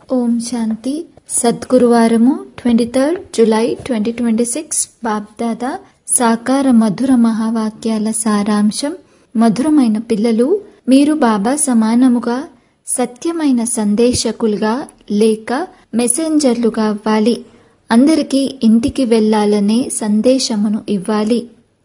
ఓం శాంతి సద్గురువారము twenty third July twenty twenty six Bapdada సాకార మధుర మహావాక్యాల సారాంశం మధురమైన పిల్లలు మీరు బాబా సమానముగా సత్యమైన సందేశకులుగా లేక మెసెంజర్లుగా అవ్వాలి అందరికీ ఇంటికి వెళ్లాలనే సందేశమును ఇవ్వాలి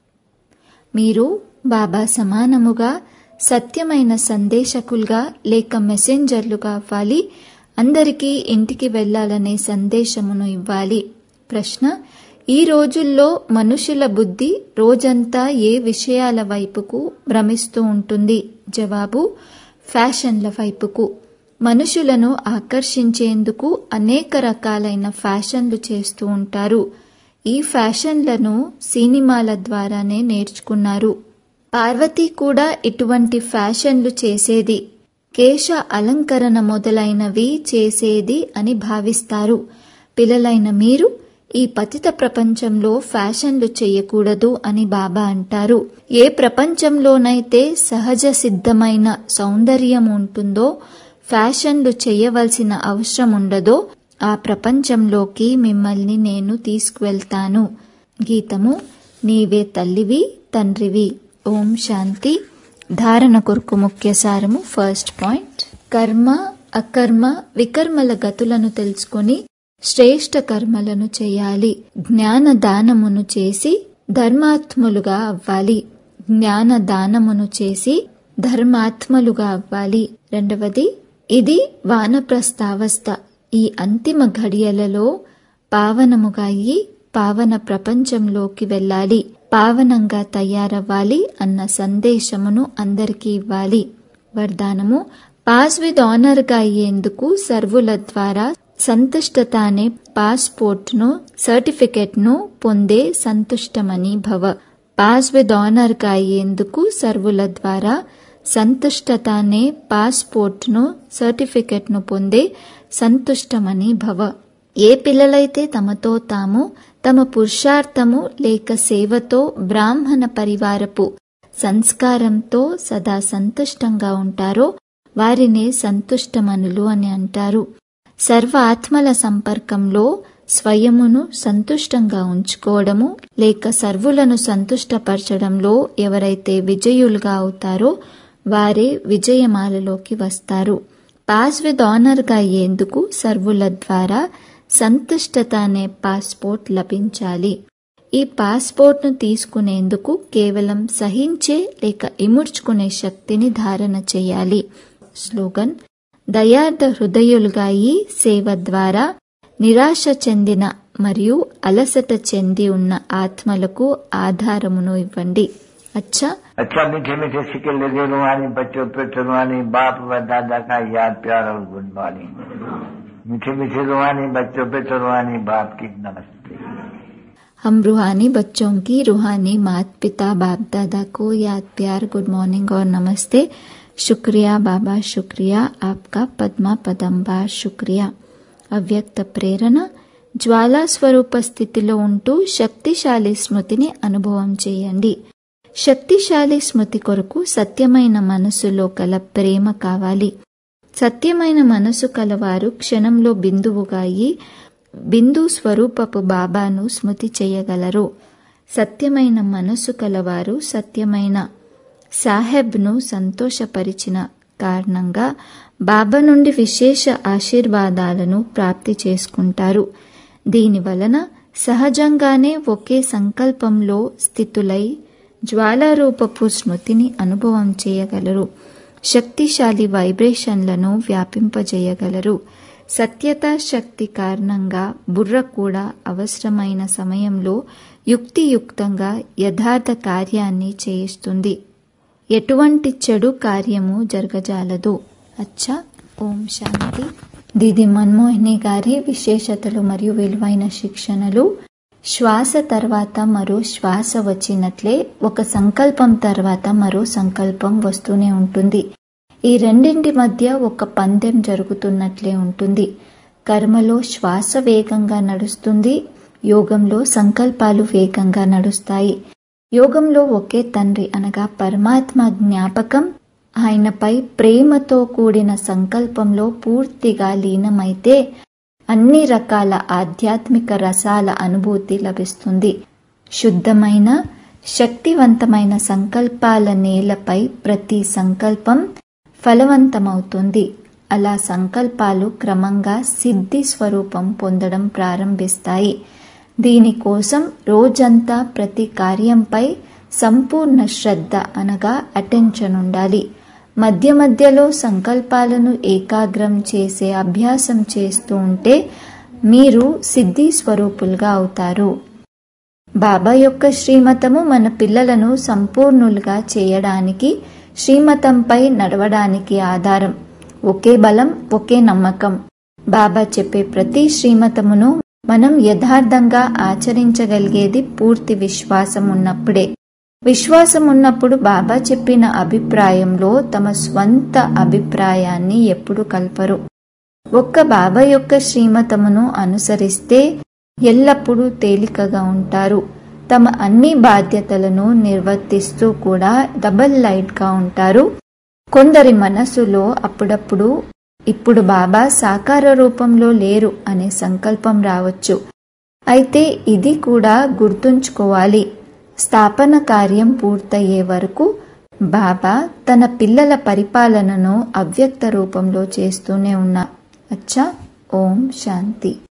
మీరు బాబా సమానముగా సత్యమైన సందేశకులుగా లేక మెసెంజర్లుగా అవ్వాలి అందరికీ ఇంటికి వెళ్లాలనే సందేశమును ఇవ్వాలి ప్రశ్న ఈ రోజుల్లో మనుషుల బుద్ధి రోజంతా ఏ విషయాల వైపుకు భ్రమిస్తూ ఉంటుంది జవాబు ఫ్యాషన్ల వైపుకు మనుషులను ఆకర్షించేందుకు అనేక రకాలైన ఫ్యాషన్లు చేస్తూ ఉంటారు ఈ ఫ్యాషన్లను సినిమాల ద్వారానే నేర్చుకున్నారు పార్వతి కూడా ఇటువంటి ఫ్యాషన్లు చేసేది కేశ అలంకరణ మొదలైనవి చేసేది అని భావిస్తారు పిల్లలైన మీరు ఈ పతిత ప్రపంచంలో ఫ్యాషన్లు చేయకూడదు అని బాబా అంటారు ఏ ప్రపంచంలోనైతే సహజ సిద్ధమైన సౌందర్యం ఉంటుందో ఫ్యాషన్లు చేయవలసిన అవసరం ఉండదో ఆ ప్రపంచంలోకి మిమ్మల్ని నేను తీసుకువెళ్తాను గీతము నీవే తల్లివి తండ్రివి ఓం శాంతి ధారణ కొరకు ముఖ్య సారము ఫస్ట్ పాయింట్ కర్మ అకర్మ వికర్మల గతులను తెలుసుకొని శ్రేష్ట కర్మలను చేయాలి జ్ఞాన దానమును చేసి ధర్మాత్ములుగా అవ్వాలి జ్ఞాన దానమును చేసి ధర్మాత్మలుగా అవ్వాలి రెండవది ఇది వానప్రస్థావస్థ ఈ అంతిమ ఘడియలలో పావనముగా అయ్యి పావన ప్రపంచంలోకి వెళ్ళాలి పావనంగా తయారవ్వాలి అన్న సందేశమును అందరికీ ఇవ్వాలి వరదానము పాస్ విత్ ఆనర్ గా అయ్యేందుకు సర్వుల ద్వారా సంతుష్టత అనే పాస్పోర్ట్ ను సర్టిఫికెట్ ను పొందే సంతుష్టమని భవ పాస్ విత్ ఆనర్ గా అయ్యేందుకు సర్వుల ద్వారా సంతుష్టత అనే పాస్పోర్ట్ ను సర్టిఫికెట్ ను పొందే సంతుష్టమని భవ ఏ పిల్లలైతే తమతో తాము తమ పురుషార్థము లేక సేవతో బ్రాహ్మణ పరివారపు సంస్కారంతో సదా సంతుష్టంగా ఉంటారో వారినే సంతుష్టమనులు అని అంటారు సర్వ ఆత్మల సంపర్కంలో స్వయమును సంతుష్టంగా ఉంచుకోవడము లేక సర్వులను సంతుష్టపరచడంలో ఎవరైతే విజయులుగా అవుతారో వారే విజయమాలలోకి వస్తారు పాస్ విత్ ఆనర్గా అయ్యేందుకు సర్వుల ద్వారా సంతుష్టత అనే పాస్పోర్ట్ లభించాలి ఈ పాస్పోర్ట్ను తీసుకునేందుకు కేవలం సహించే లేక ఇముడ్చుకునే శక్తిని ధారణ చేయాలి స్లోగన్ దయార్థ హృదయులుగా ఈ సేవ ద్వారా నిరాశ చెందిన మరియు అలసట చెంది ఉన్న ఆత్మలకు ఆధారమును ఇవ్వండి अच्छा अच्छा मीठे मीठे सिक्के लगे रुहानी बच्चों पे रुहानी बाप व दादा का याद प्यार और गुड मॉर्निंग मीठे मीठे रुहानी बच्चों पे रुहानी बाप की नमस्ते हम रूहानी बच्चों की रूहानी मात पिता बाप दादा को याद प्यार गुड मॉर्निंग और नमस्ते शुक्रिया बाबा शुक्रिया आपका पद्मा पदंबार शुक्रिया అవ్యక్త ప్రేరణ జ్వాలా స్వరూప స్థితిలో ఉంటూ శక్తిశాలి స్మృతిని అనుభవం చేయండి శక్తిశాలి స్మృతి కొరకు సత్యమైన మనస్సులో కల ప్రేమ కావాలి సత్యమైన మనసు కలవారు క్షణంలో బిందువుగా అయి బిందు స్వరూపపు బాబాను స్మృతి చేయగలరు సత్యమైన మనసు కలవారు సత్యమైన సాహెబ్ను సంతోషపరిచిన కారణంగా బాబా నుండి విశేష ఆశీర్వాదాలను ప్రాప్తి చేసుకుంటారు దీని వలన సహజంగానే ఒకే సంకల్పంలో స్థితులై జ్వాలారూపపు స్మృతిని అనుభవం చేయగలరు శక్తిశాలి వైబ్రేషన్లను వ్యాపింపజేయగలరు సత్యత శక్తి కారణంగా బుర్ర కూడా అవసరమైన సమయంలో యుక్తియుక్తంగా యథార్థ కార్యాన్ని చేయిస్తుంది ఎటువంటి చెడు కార్యము జరగజాలదు అచ్చా ఓం శాంతి దీది మన్మోహిని గారి విశేషతలు మరియు విలువైన శిక్షణలు శ్వాస తర్వాత మరో శ్వాస వచ్చినట్లే ఒక సంకల్పం తర్వాత మరో సంకల్పం వస్తూనే ఉంటుంది ఈ రెండింటి మధ్య ఒక పందెం జరుగుతున్నట్లే ఉంటుంది కర్మలో శ్వాస వేగంగా నడుస్తుంది యోగంలో సంకల్పాలు వేగంగా నడుస్తాయి యోగంలో ఒకే తండ్రి అనగా పరమాత్మ జ్ఞాపకం ఆయనపై ప్రేమతో కూడిన సంకల్పంలో పూర్తిగా లీనమైతే అన్ని రకాల ఆధ్యాత్మిక రసాల అనుభూతి లభిస్తుంది శుద్ధమైన శక్తివంతమైన సంకల్పాల నేలపై ప్రతి సంకల్పం ఫలవంతమవుతుంది అలా సంకల్పాలు క్రమంగా సిద్ధి స్వరూపం పొందడం ప్రారంభిస్తాయి దీనికోసం రోజంతా ప్రతి కార్యంపై సంపూర్ణ శ్రద్ధ అనగా అటెన్షన్ ఉండాలి మధ్య మధ్యలో సంకల్పాలను ఏకాగ్రం చేసే అభ్యాసం చేస్తూ ఉంటే మీరు సిద్ధి స్వరూపులుగా అవుతారు బాబా యొక్క శ్రీమతము మన పిల్లలను సంపూర్ణులుగా చేయడానికి శ్రీమతంపై నడవడానికి ఆధారం ఒకే బలం ఒకే నమ్మకం బాబా చెప్పే ప్రతి శ్రీమతమును మనం యథార్థంగా ఆచరించగలిగేది పూర్తి విశ్వాసం ఉన్నప్పుడే విశ్వాసం ఉన్నప్పుడు బాబా చెప్పిన అభిప్రాయంలో తమ స్వంత అభిప్రాయాన్ని ఎప్పుడు కల్పరు ఒక్క బాబా యొక్క శ్రీమతమును అనుసరిస్తే ఎల్లప్పుడూ తేలికగా ఉంటారు తమ అన్ని బాధ్యతలను నిర్వర్తిస్తూ కూడా డబల్ లైట్గా ఉంటారు కొందరి మనసులో అప్పుడప్పుడు ఇప్పుడు బాబా సాకార రూపంలో లేరు అనే సంకల్పం రావచ్చు అయితే ఇది కూడా గుర్తుంచుకోవాలి స్థాపన కార్యం పూర్తయ్యే వరకు బాబా తన పిల్లల పరిపాలనను అవ్యక్త రూపంలో చేస్తూనే ఉన్నా అచ్చా ఓం శాంతి